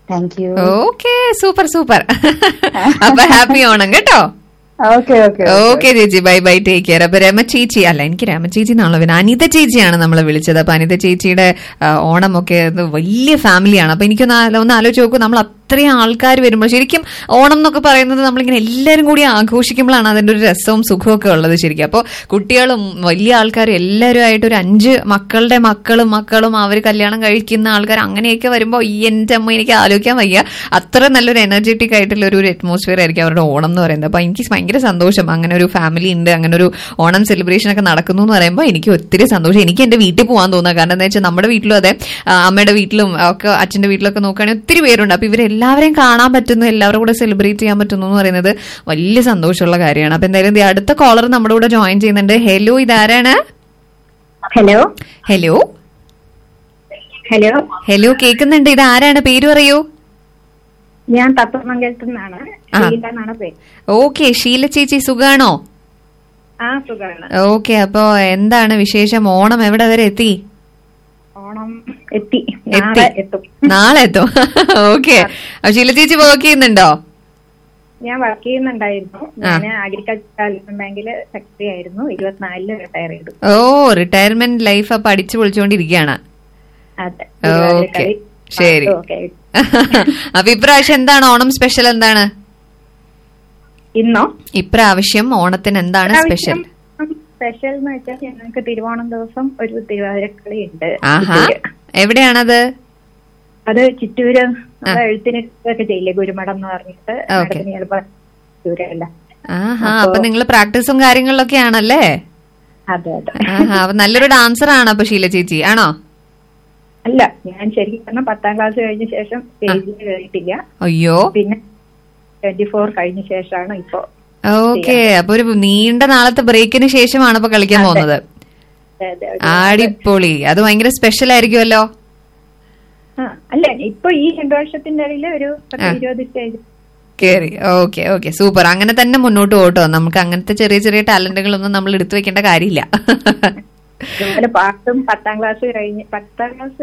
Thank you okay super super അപ്പൊ happy Onam കേട്ടോ okay okay okay ചേച്ചി ബൈ ബൈ ടേക്ക് കെയർ അപ്പൊ രമ ചേച്ചി അല്ല എനിക്ക് രമ ചേച്ചി എന്നാണല്ലോ പിന്നെ അനിത ചേച്ചിയാണ് നമ്മളെ വിളിച്ചത് അപ്പൊ അനിത ചേച്ചിയുടെ ആ, ഓണമൊക്കെ ഇത് വലിയ ഫാമിലിയാണ് അപ്പൊ എനിക്കൊന്ന് ആ- ഒന്ന് ആലോചിച്ച് നോക്കൂ നമ്മൾ അത്രയും ആൾക്കാർ വരുമ്പോൾ ശരിക്കും ഓണം എന്നൊക്കെ പറയുന്നത് നമ്മളിങ്ങനെ എല്ലാവരും കൂടി ആഘോഷിക്കുമ്പോഴാണ് അതിന്റെ ഒരു രസവും സുഖവും ഒക്കെ ഉള്ളത് ശരിക്കും അപ്പോൾ കുട്ടികളും വലിയ ആൾക്കാരും എല്ലാവരും ആയിട്ട് ഒരു അഞ്ച് മക്കളുടെ മക്കളും മക്കളും അവർ കല്യാണം കഴിക്കുന്ന ആൾക്കാർ അങ്ങനെയൊക്കെ വരുമ്പോൾ ഈ എൻ്റെ അമ്മ എനിക്ക് ആലോചിക്കാൻ വയ്യ അത്ര നല്ലൊരു എനർജറ്റിക് ആയിട്ടുള്ള ഒരു അറ്റ്മോസ്ഫിയർ ആയിരിക്കും അവരുടെ ഓണം എന്ന് പറയുന്നത് അപ്പൊ എനിക്ക് ഭയങ്കര സന്തോഷം അങ്ങനെ ഒരു ഫാമിലി ഉണ്ട് അങ്ങനെ ഒരു ഓണം സെലിബ്രേഷൻ ഒക്കെ നടക്കുന്നു എന്ന് പറയുമ്പോൾ എനിക്ക് ഒത്തിരി സന്തോഷം എനിക്ക് എന്റെ വീട്ടിൽ പോകാൻ തോന്നുക കാരണം എന്താ വെച്ചാൽ നമ്മുടെ വീട്ടിലും അതെ ആ, അമ്മയുടെ വീട്ടിലും ഒക്കെ അച്ഛന്റെ വീട്ടിലൊക്കെ നോക്കുകയാണെങ്കിൽ ഒത്തിരി പേരുണ്ട് അപ്പൊ ഇവരെല്ലാവരെയും കാണാൻ പറ്റുന്നു എല്ലാവരും കൂടെ സെലിബ്രേറ്റ് ചെയ്യാൻ പറ്റുന്നു എന്ന് പറയുന്നത് വലിയ സന്തോഷമുള്ള കാര്യമാണ് അപ്പൊ എന്തായാലും ദേ അടുത്ത കോളർ നമ്മുടെ കൂടെ ജോയിൻ ചെയ്യുന്നുണ്ട് ഹലോ ഇതാരാണ് ഹലോ ഹലോ ഹലോ ഹലോ കേൾക്കുന്നുണ്ട് ഇത് ആരാണ് പേര് പറയൂ ഞാൻ തത്വമംഗലത്തു നിന്നാണ് ആ. ഷീല എന്നാണ് പേര് ഓക്കെ ഷീല ചേച്ചി സുഖാണോ ആ സുഖമാണ് ഓക്കെ അപ്പോ എന്താണ് വിശേഷം ഓണം എവിടെ വരെ എത്തി ഓണം എത്തി എത്തി നാളെ എത്തും നാളെ എത്തും ഓക്കെ ഷീല ചേച്ചി വർക്ക് ചെയ്യുന്നുണ്ടോ ഞാൻ വർക്ക് ചെയ്യുന്നുണ്ടായിരുന്നു ആ. ഞാൻ അഗ്രികൾച്ചർ ഡെവലപ്മെന്റ് ബാങ്കില് സെക്രട്ടറി ആയിരുന്നു ഇരുപത്തിനാലില് റിട്ടയർ ചെയ്തു ഓ റിട്ടയർമെന്റ് ലൈഫ് അപ്പൊ അടിച്ചു പൊളിച്ചുകൊണ്ടിരിക്കുകയാണ് അതെ ഓക്കെ ശരി ഓക്കെ അപ്പൊ ഇപ്രാവശ്യം എന്താണ് ഓണം സ്പെഷ്യൽ എന്താണ് ഇന്നോ ഇപ്രാവശ്യം ഓണത്തിന് എന്താണ് സ്പെഷ്യൽ സ്പെഷ്യൽ എന്ന് വെച്ചാൽ ഞങ്ങൾക്ക് തിരുവോണം ദിവസം ഒരു തിരുവാതിരക്കളി ഉണ്ട് ആഹാ ചിറ്റൂര്. എവിടെയാണത് അത് ചിറ്റൂര് അത് എഴുത്തിന് ഒക്കെ ചെയ്യില്ലേ ഗുരുമഠം എന്ന് പറഞ്ഞിട്ട് ഓക്കെ. നടക്കുന്ന ചിലപ്പോ ചിറ്റൂരല്ല ആഹാ അപ്പൊ നിങ്ങൾ പ്രാക്ടീസും കാര്യങ്ങളിലൊക്കെ ആണല്ലേ അതെ അതെ ആഹാ അപ്പൊ നല്ലൊരു ഡാൻസർ ആണ് അപ്പൊ ഷീല ചേച്ചി ആണോ അല്ല ഞാൻ ശരിക്കും പറഞ്ഞാൽ പത്താം ക്ലാസ് കഴിഞ്ഞ ശേഷം സ്റ്റേജിൽ കയറിയിട്ടില്ല അയ്യോ പിന്നെ ട്വന്റി ഫോർ കഴിഞ്ഞ ശേഷമാണ് ഇപ്പോ ഓക്കെ അപ്പൊ ഒരു നീണ്ട നാളത്തെ ബ്രേക്കിന് ശേഷമാണ് ഇപ്പൊ കളിക്കാൻ പോകുന്നത് അതെ, അതെ, ഒരു- ആടിപ്പൊളി അത് ഭയങ്കര സ്പെഷ്യൽ ആയിരിക്കുമല്ലോ ആ, അല്ല ഇപ്പൊ ഈ രണ്ടു വർഷത്തിന്റെ ഇടയിൽ ഒരു പത്ത് ആ. ഇരുപത് സ്റ്റേജ് കേറി ഓക്കെ ഓക്കെ സൂപ്പർ അങ്ങനെ തന്നെ മുന്നോട്ട് പോട്ടോ നമുക്ക് അങ്ങനത്തെ ചെറിയ ചെറിയ ടാലന്റുകളൊന്നും നമ്മൾ എടുത്തു വെക്കേണ്ട കാര്യമില്ല അതുപോലെ പാട്ടും പത്താം ക്ലാസ് കഴിഞ്ഞ് പത്താം ക്ലാസ്